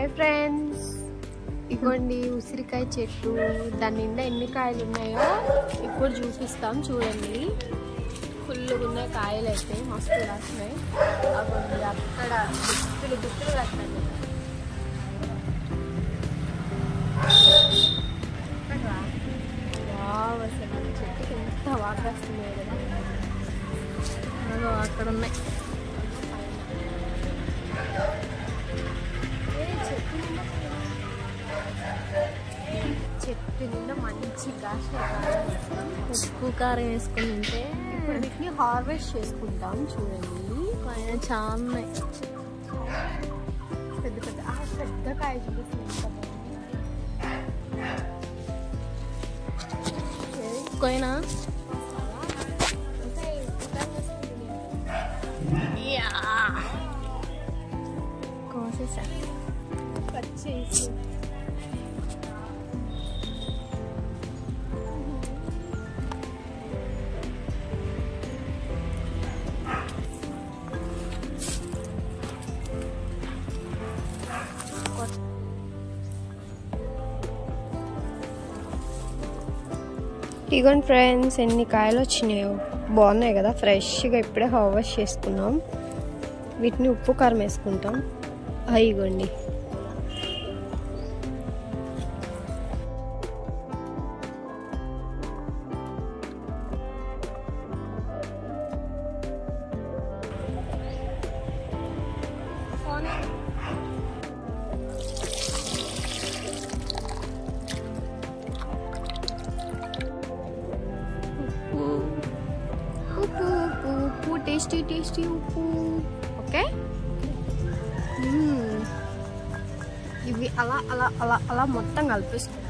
Hi friends ఇగోండి ఉసిరికాయ చెట్టు దాని నిండా ఎన్ని కాయలు ఉన్నాయో ఇప్పుడు చూపిస్తాం చూడండి ఫుల్గా ఉన్నాయి కాయలు అయితే మస్తు రాసినాయి అవ్వండి అక్కడ గుత్తులు గుత్తులు కట్టండి వావ్, అసలు ఆ చెట్టుకి ఎంత వాటర్ వస్తున్నాయి కదా అదో అక్కడ ఉన్నాయి ఏ, చెట్టు నిండా చెట్టు నిండా మంచి కాసిన ఉప్పు కారం వేసుకుని ఉంటే ఇప్పుడు వీటిని హార్వెస్ట్ చేసుకుంటాం చూడండి పైన చాలా ఉన్నాయి పెద్ద పెద్ద ఆ పెద్ద కాయ చూపిస్తుంది ఎంత బాగుంది. ఎక్కువైనా ఇంకా ఇంకా వస్తుంది. కోసేసా కట్ చేసి ఇగోండి ఫ్రెండ్స్ ఎన్ని కాయలు వచ్చినాయో బాగున్నాయి కదా ఫ్రెష్గా ఇప్పుడే హార్వెస్ట్ చేసుకున్నాం వీటిని ఉప్పు కారం వేసుకుంటాం ఇగోండి ఉప్పు ఉప్పు ఉప్పు ఉప్పు టేస్టీ టేస్టీ ఉప్పు ఓకే మ్మ్. ఇవి అలా అలా అలా అలా మొత్తం కలిపేసుకోవాలి